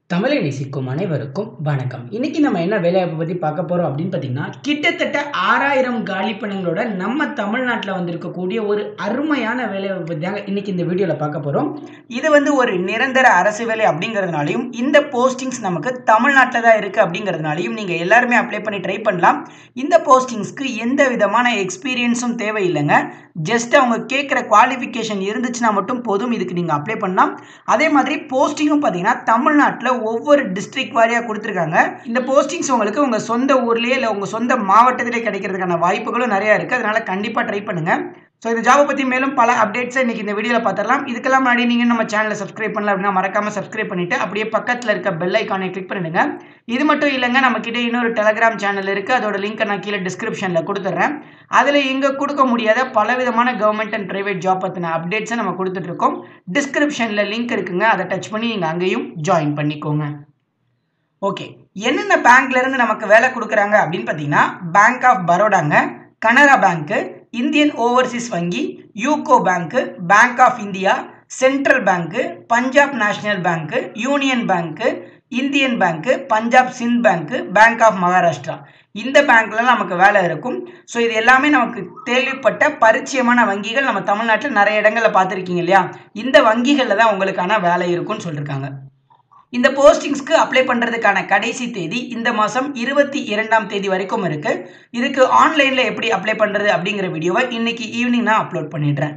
தமிழை நேசிக்கும் அனைவருக்கும் வணக்கம் இன்னைக்கு நம்ம என்ன வேலைவாய்ப்பை பற்றி பார்க்க போகிறோம் அப்படின்னு பார்த்தீங்கன்னா கிட்டத்தட்ட ஆறாயிரம் காலிப்பணங்களோட நம்ம தமிழ்நாட்டில் வந்திருக்கக்கூடிய ஒரு அருமையான வேலைவாய்ப்பு பற்றி தாங்க இன்னைக்கு இந்த வீடியோவில் பார்க்க போகிறோம் இது வந்து ஒரு நிரந்தர அரசு வேலை அப்படிங்கிறதுனாலையும் இந்த போஸ்டிங்ஸ் நமக்கு தமிழ்நாட்டில் தான் இருக்குது அப்படிங்கிறதுனாலையும் நீங்கள் எல்லாருமே அப்ளை பண்ணி ட்ரை பண்ணலாம் இந்த போஸ்டிங்ஸ்க்கு எந்த விதமான எக்ஸ்பீரியன்ஸும் தேவையில்லைங்க ஜஸ்ட் அவங்க கேட்குற குவாலிஃபிகேஷன் இருந்துச்சுன்னா மட்டும் போதும் இதுக்கு நீங்கள் அப்ளை பண்ணலாம் அதே மாதிரி போஸ்டிங்கும் பார்த்தீங்கன்னா தமிழ்நாட்டில் ஒவ்வொரு டிஸ்ட்ரிக்ட் வாரியாக கொடுத்துருக்காங்க இந்த போஸ்டிங்ஸ் உங்களுக்கு உங்கள் சொந்த ஊர்லேயே இல்லை உங்கள் சொந்த மாவட்டத்திலே கிடைக்கிறதுக்கான வாய்ப்புகளும் நிறையா இருக்குது அதனால் கண்டிப்பாக ட்ரை பண்ணுங்கள் ஸோ இந்த ஜாபை பற்றி மேலும் பல அப்டேட்ஸை இன்றைக்கி இந்த வீடியோவில் பார்த்துடலாம் இதுக்கெல்லாம் முன்னாடி நீங்கள் நம்ம சேனலை சப்ஸ்கிரைப் பண்ணல அப்படின்னா மறக்காமல் சப்ஸ்கிரைப் பண்ணிவிட்டு அப்படியே பக்கத்தில் இருக்க பெல் ஐக்கானை கிளிக் பண்ணிடுங்க இது மட்டும் இல்லைங்க நம்மக்கிட்ட இன்னொரு டெலகிராம் சேனல் இருக்குது அதோட லிங்க்கை நான் கீழே டிஸ்கிரிப்ஷனில் கொடுத்துட்றேன் அதில் இங்கே கொடுக்க முடியாத பலவிதமான கவர்மெண்ட் அண்ட் ப்ரைவேட் ஜாப் பற்றின அப்டேட்ஸை நம்ம கொடுத்துட்ருக்கோம் டிஸ்கிரிப்ஷனில் லிங்க் இருக்குங்க அதை டச் பண்ணி நீங்கள் அங்கேயும் ஜாயின் பண்ணிக்கோங்க ஓகே என்னென்ன பேங்க்லேருந்து நமக்கு வேலை கொடுக்குறாங்க அப்படின்னு பார்த்தீங்கன்னா பேங்க் ஆஃப் பரோடாங்க கனரா பேங்க்கு இந்தியன் ஓவர்சீஸ் வங்கி UCO bank bank of India central bank Punjab national bank union bank Indian bank Punjab Sind bank bank of Maharashtra இந்த பேங்க்லாம் நமக்கு வேலை இருக்கும் ஸோ இது எல்லாமே நமக்கு தேவைப்பட்ட பரிச்சயமான வங்கிகள் நம்ம தமிழ்நாட்டில் நிறைய இடங்களில் பார்த்துருக்கீங்க இல்லையா இந்த வங்கிகளில் தான் உங்களுக்கான வேலை இருக்கும்னு சொல்லியிருக்காங்க இந்த போஸ்டிங்ஸ்க்கு அப்ளை பண்ணுறதுக்கான கடைசி தேதி இந்த மாதம் இருபத்தி இரண்டாம் தேதி வரைக்கும் இருக்குது இதுக்கு ஆன்லைனில் எப்படி அப்ளை பண்ணுறது அப்படிங்கிற வீடியோவை இன்னைக்கு ஈவினிங் நான் அப்லோட் பண்ணிடுறேன்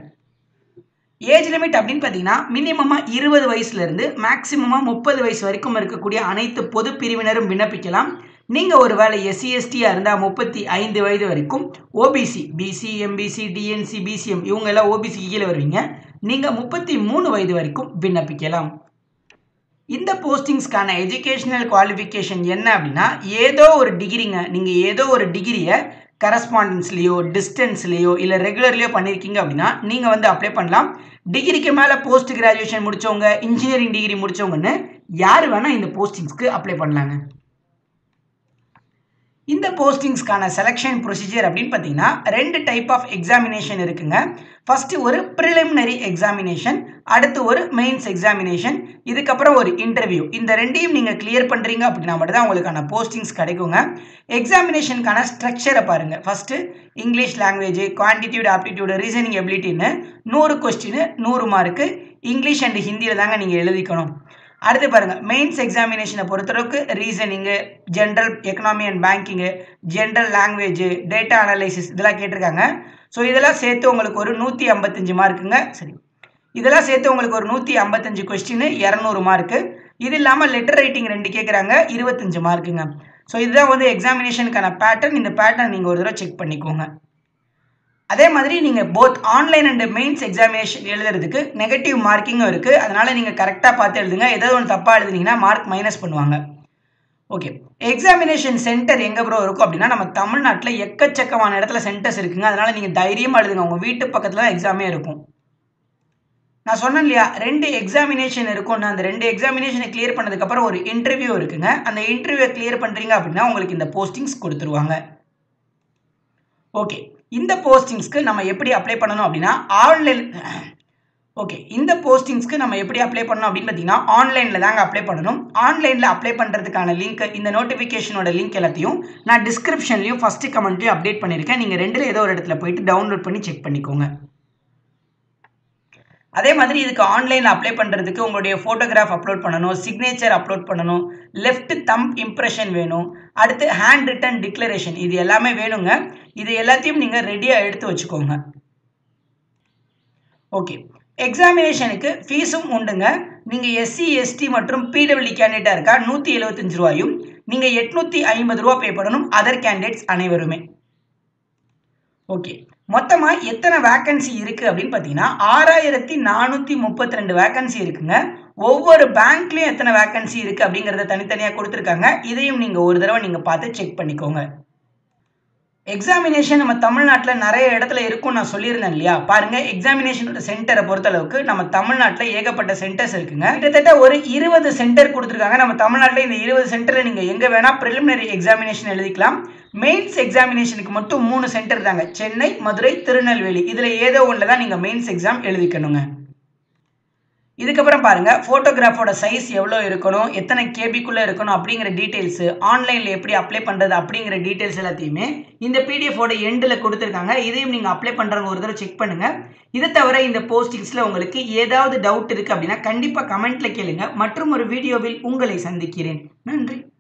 ஏஜ் லிமிட் அப்படின்னு பார்த்தீங்கன்னா மினிமமாக இருபது வயசுலேருந்து மேக்ஸிமமாக முப்பது வயசு வரைக்கும் இருக்கக்கூடிய அனைத்து பொது பிரிவினரும் விண்ணப்பிக்கலாம் நீங்கள் ஒரு வேலை எஸ்சி எஸ்டியாக இருந்தால் முப்பத்தி ஐந்து வயது வரைக்கும் OBC BC MBC DNC BCM இவங்க எல்லாம் ஓபிசி கீழே வருவீங்க நீங்கள் முப்பத்தி மூணு வயது வரைக்கும் விண்ணப்பிக்கலாம் இந்த போஸ்டிங்ஸ்க்கான எஜுகேஷனல் குவாலிஃபிகேஷன் என்ன அப்படின்னா ஏதோ ஒரு டிகிரிங்க நீங்கள் ஏதோ ஒரு டிகிரியை கரஸ்பாண்டன்ஸ்லேயோ டிஸ்டன்ஸ்லேயோ இல்லை ரெகுலர்லேயோ பண்ணியிருக்கீங்க அப்படின்னா நீங்கள் வந்து அப்ளை பண்ணலாம் டிகிரிக்கு மேலே போஸ்ட் கிராஜுவேஷன் முடித்தவங்க இன்ஜினியரிங் டிகிரி முடித்தவங்கன்னு யார் வேணால் இந்த போஸ்டிங்ஸ்க்கு அப்ளை பண்ணலாங்க இந்த போஸ்டிங்ஸ்க்கான செலெக்ஷன் ப்ரொசீஜர் அப்படின்னு பார்த்தீங்கன்னா ரெண்டு டைப் ஆஃப் எக்ஸாமினேஷன் இருக்குங்க ஃபஸ்ட்டு ஒரு ப்ரிலிமினரி எக்ஸாமினேஷன் அடுத்து ஒரு மெயின்ஸ் எக்ஸாமினேஷன் இதுக்கப்புறம் ஒரு இன்டர்வியூ இந்த ரெண்டையும் நீங்கள் கிளியர் பண்ணுறீங்க அப்படின்னா மட்டும்தான் உங்களுக்கான போஸ்டிங்ஸ் கிடைக்குங்க எக்ஸாமினேஷனுக்கான ஸ்ட்ரக்சரை பாருங்கள் first English language quantitative aptitude reasoning எபிலிட்டின்னு நூறு கொஸ்டின் நூறு மார்க்கு இங்கிலீஷ் அண்ட் ஹிந்தியில் தாங்க நீங்கள் எழுதிக்கணும் அடுத்து பாருங்கள் மெயின்ஸ் எக்ஸாமினேஷனை பொறுத்தளவுக்கு reasoning general economy and banking general language data analysis இதெல்லாம் கேட்டிருக்காங்க ஸோ இதெல்லாம் சேர்த்து உங்களுக்கு ஒரு நூற்றி ஐம்பத்தஞ்சு மார்க்குங்க சரி இதெல்லாம் சேர்த்து உங்களுக்கு ஒரு நூற்றி ஐம்பத்தஞ்சு கொஸ்டின் இரநூறு மார்க்கு இது இல்லாமல் லெட்டர் ரைட்டிங் ரெண்டு கேட்குறாங்க இருபத்தஞ்சு மார்க்குங்க ஸோ இதுதான் வந்து எக்ஸாமினேஷனுக்கான பேட்டர்ன் இந்த பேட்டர்ன் நீங்கள் ஒரு தடவை செக் பண்ணிக்கோங்க அதே மாதிரி நீங்கள் both online and mains examination எழுதுறதுக்கு நெகட்டிவ் மார்க்கிங்கும் இருக்குது அதனால் நீங்கள் கரெக்டாக பார்த்து எழுதுங்க ஏதாவது ஒன்று தப்பாக எழுதுனீங்கன்னா மார்க் மைனஸ் பண்ணுவாங்க ஓகே எக்ஸாமினேஷன் சென்டர் எங்கே ப்ரோ இருக்கும் அப்படின்னா நம்ம தமிழ்நாட்டில் எக்கச்சக்கமான இடத்துல சென்டர்ஸ் இருக்குங்க அதனால் நீங்கள் தைரியமாக எழுதுங்க உங்கள் வீட்டு பக்கத்தில் தான் எக்ஸாமே இருக்கும் நான் சொன்னேன் இல்லையா ரெண்டு எக்ஸாமினேஷன் இருக்கும்னு அந்த ரெண்டு எக்ஸாமினேஷனை கிளியர் பண்ணதுக்கப்புறம் ஒரு இன்டர்வியூ இருக்குங்க அந்த இன்டர்வியூவை கிளியர் பண்ணுறீங்க அப்படின்னா உங்களுக்கு இந்த போஸ்டிங்ஸ் கொடுத்துருவாங்க ஓகே இந்த போஸ்டிங்ஸ்க்கு நம்ம எப்படி அப்ளை பண்ணணும் அப்படின்னா ஆன்லைன் ஓகே இந்த போஸ்டிங்ஸ்க்கு நம்ம எப்படி அப்ளை பண்ணணும் அப்படின்னு பார்த்தீங்கன்னா ஆன்லைனில் தாங்க அப்ளை பண்ணணும் ஆன்லைனில் அப்ளை பண்ணுறதுக்கான லிங்க் இந்த நோட்டிஃபிகேஷனோட லிங்க் எல்லாத்தையும் நான் டிஸ்கிரிப்ஷன்லையும் ஃபஸ்ட்டு கமெண்ட்லையும் அப்டேட் பண்ணியிருக்கேன் நீங்கள் ரெண்டில் ஏதோ ஒரு இடத்துல போயிட்டு டவுன்லோட் பண்ணி செக் பண்ணிக்கோங்க அதே மாதிரி இதுக்கு ஆன்லைனில் அப்ளை பண்ணுறதுக்கு உங்களுடைய ஃபோட்டோகிராஃப் அப்லோட் பண்ணணும் சிக்னேச்சர் அப்லோட் பண்ணணும் லெஃப்ட் தம் இம்ப்ரெஷன் வேணும் அடுத்து ஹேண்ட் ரிட்டன் டிக்ளரேஷன் இது எல்லாமே வேணுங்க இது எல்லாத்தையும் நீங்கள் ரெடியாக எடுத்து வச்சுக்கோங்க ஓகே எக்ஸாமினேஷனுக்கு ஃபீஸும் உண்டுங்க நீங்கள் எஸ்சி எஸ்டி மற்றும் பிடபிள்யூ கேண்டிடேட்டாக இருக்கா நூற்றி எழுபத்தஞ்சு ரூபாயும் நீங்கள் எட்நூற்றி ஐம்பது ரூபா பே பண்ணணும் அதர் கேண்டிடேட்ஸ் அனைவருமே ஓகே மொத்தமாக எத்தனை வேக்கன்சி இருக்குது அப்படின்னு பார்த்தீங்கன்னா ஆறாயிரத்தி நானூற்றி முப்பத்தி ரெண்டு வேக்கன்சி இருக்குங்க ஒவ்வொரு பேங்க்லேயும் எத்தனை வேக்கன்சி இருக்குது அப்படிங்கிறத தனித்தனியாக கொடுத்துருக்காங்க இதையும் நீங்கள் ஒரு தடவை நீங்கள் பார்த்து செக் பண்ணிக்கோங்க எக்ஸாமினேஷன் நம்ம தமிழ்நாட்டில் நிறைய இடத்துல இருக்கும் நான் சொல்லியிருந்தேன் இல்லையா பாருங்க எக்ஸாமினேஷனோட சென்டரை பொறுத்தளவுக்கு நம்ம தமிழ்நாட்டில் ஏகப்பட்ட சென்டர்ஸ் இருக்குங்க கிட்டத்தட்ட ஒரு இருபது சென்டர் கொடுத்துருக்காங்க நம்ம தமிழ்நாட்டில் இந்த இருபது சென்டரில் நீங்கள் எங்கே வேணால் ப்ரிலிமினரி எக்ஸாமினேஷன் எழுதிக்கலாம் மெயின்ஸ் எக்ஸாமினேஷனுக்கு மட்டும் மூணு சென்டர் தாங்க சென்னை மதுரை திருநெல்வேலி இதில் ஏதோ ஒன்றில் தான் நீங்கள் மெயின்ஸ் எக்ஸாம் எழுதிக்கணுங்க இதுக்கப்புறம் பாருங்க ஃபோட்டோகிராஃபோட சைஸ் எவ்வளோ இருக்கணும் எத்தனை கேபிக்குள்ளே இருக்கணும் அப்படிங்கிற டீட்டெயில்ஸு ஆன்லைனில் எப்படி அப்ளை பண்ணுறது அப்படிங்கிற டீட்டெயில்ஸ் எல்லாத்தையுமே இந்த பிடிஎஃபோட எண்டில் கொடுத்துருக்காங்க இதையும் நீங்கள் அப்ளை பண்ணுறவங்க ஒரு தடவை செக் பண்ணுங்கள் இதை தவிர இந்த போஸ்டிங்ஸில் உங்களுக்கு ஏதாவது டவுட் இருக்குது அப்படின்னா கண்டிப்பாக கமெண்ட்டில் கேளுங்க மற்றும் ஒரு வீடியோவில் உங்களை சந்திக்கிறேன் நன்றி